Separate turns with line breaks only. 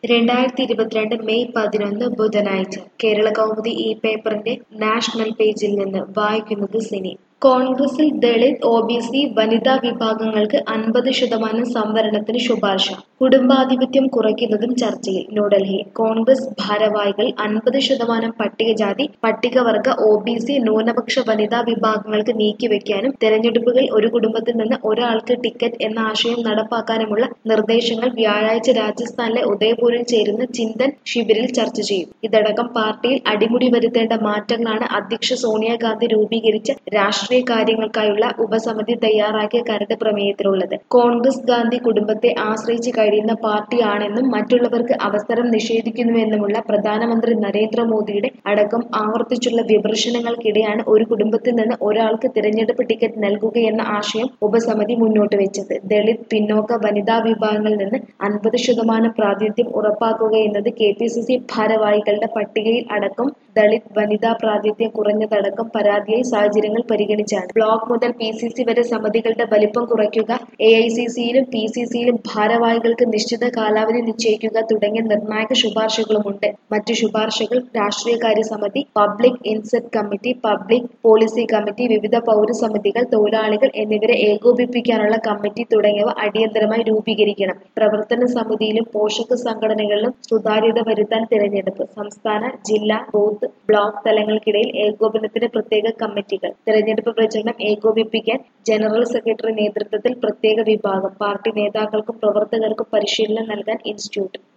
രണ്ടായിരത്തി ഇരുപത്തിരണ്ട് മെയ് പതിനൊന്ന് ബുധനാഴ്ച കേരള കൗമുദി ഈ പേപ്പറിന്റെ നാഷണൽ പേജിൽ നിന്ന് വായിക്കുന്നത് സിനി കോൺഗ്രസിൽ ദളിത് ഒ ബി സി വനിതാ വിഭാഗങ്ങൾക്ക് അൻപത് ശതമാനം സംവരണത്തിന് ശുപാർശ കുടുംബാധിപത്യം കുറയ്ക്കുന്നതും ചർച്ചയിൽ ന്യൂഡൽഹി കോൺഗ്രസ് ഭാരവാഹികൾ അൻപത് ശതമാനം പട്ടികജാതി പട്ടികവർഗ ഒ ബി സി ന്യൂനപക്ഷ വനിതാ വിഭാഗങ്ങൾക്ക് നീക്കിവെക്കാനും തെരഞ്ഞെടുപ്പുകൾ ഒരു കുടുംബത്തിൽ നിന്ന് ഒരാൾക്ക് ടിക്കറ്റ് എന്ന ആശയം നടപ്പാക്കാനുമുള്ള നിർദ്ദേശങ്ങൾ വ്യാഴാഴ്ച രാജസ്ഥാനിലെ ഉദയപൂരിൽ ചേരുന്ന ചിന്തൻ ശിബിരിൽ ചർച്ച ചെയ്യും ഇതടക്കം പാർട്ടിയിൽ അടിമുടി വരുത്തേണ്ട മാറ്റങ്ങളാണ് അധ്യക്ഷ സോണിയാഗാന്ധി രൂപീകരിച്ച രാഷ്ട്രീയ കാര്യങ്ങൾക്കായുള്ള ഉപസമിതി തയ്യാറാക്കിയ കരട് പ്രമേയത്തിലുള്ളത് കോൺഗ്രസ് ഗാന്ധി കുടുംബത്തെ ആശ്രയിച്ച് കഴിയുന്ന പാർട്ടിയാണെന്നും മറ്റുള്ളവർക്ക് അവസരം നിഷേധിക്കുന്നുവെന്നുമുള്ള പ്രധാനമന്ത്രി നരേന്ദ്രമോദിയുടെ അടക്കം ആവർത്തിച്ചുള്ള വിമർശനങ്ങൾക്കിടെയാണ് ഒരു കുടുംബത്തിൽ നിന്ന് ഒരാൾക്ക് തിരഞ്ഞെടുപ്പ് ടിക്കറ്റ് നൽകുകയെന്ന ആശയം ഉപസമിതി മുന്നോട്ട് വെച്ചത് ദളിത് പിന്നോക്ക വനിതാ വിഭാഗങ്ങളിൽ നിന്ന് അൻപത് ശതമാനം പ്രാതിനിധ്യം ഉറപ്പാക്കുകയെന്നത് കെ പി സി സി ഭാരവാഹികളുടെ പട്ടികയിൽ അടക്കം ദളിത് വനിതാ പ്രാതിനിധ്യം കുറഞ്ഞതടക്കം പരാതിയായി സാഹചര്യങ്ങൾ പരിഗണിച്ചാണ് ബ്ലോക്ക് മുതൽ പി സി സി വരെ സമിതികളുടെ വലിപ്പം കുറയ്ക്കുക എ ഐ സി സിയിലും പി സി സിയിലും ഭാരവാഹികൾക്ക് നിശ്ചിത കാലാവധി നിശ്ചയിക്കുക തുടങ്ങിയ നിർണായക ശുപാർശകളുമുണ്ട് മറ്റു ശുപാർശകൾ രാഷ്ട്രീയകാര്യ സമിതി public inset committee public policy committee വിവിധ പൗരസമിതികൾ തൊഴിലാളികൾ എന്നിവരെ ഏകോപിപ്പിക്കാനുള്ള കമ്മിറ്റി തുടങ്ങിയവ അടിയന്തരമായി രൂപീകരിക്കണം പ്രവർത്തന സമിതിയിലും പോഷക സംഘടനകളിലും സുതാര്യത വരുത്താൻ തിരഞ്ഞെടുപ്പ് സംസ്ഥാന ജില്ലാ ബൂത്ത് ബ്ലോക്ക് തലങ്ങൾക്കിടയിൽ ഏകോപനത്തിന് പ്രത്യേക കമ്മിറ്റികൾ തിരഞ്ഞെടുപ്പ് പ്രചരണം ഏകോപിപ്പിക്കാൻ ജനറൽ സെക്രട്ടറി നേതൃത്വത്തിൽ പ്രത്യേക വിഭാഗം പാർട്ടി നേതാക്കൾക്കും പ്രവർത്തകർക്കും പരിശീലനം നൽകാൻ ഇൻസ്റ്റിറ്റ്യൂട്ട്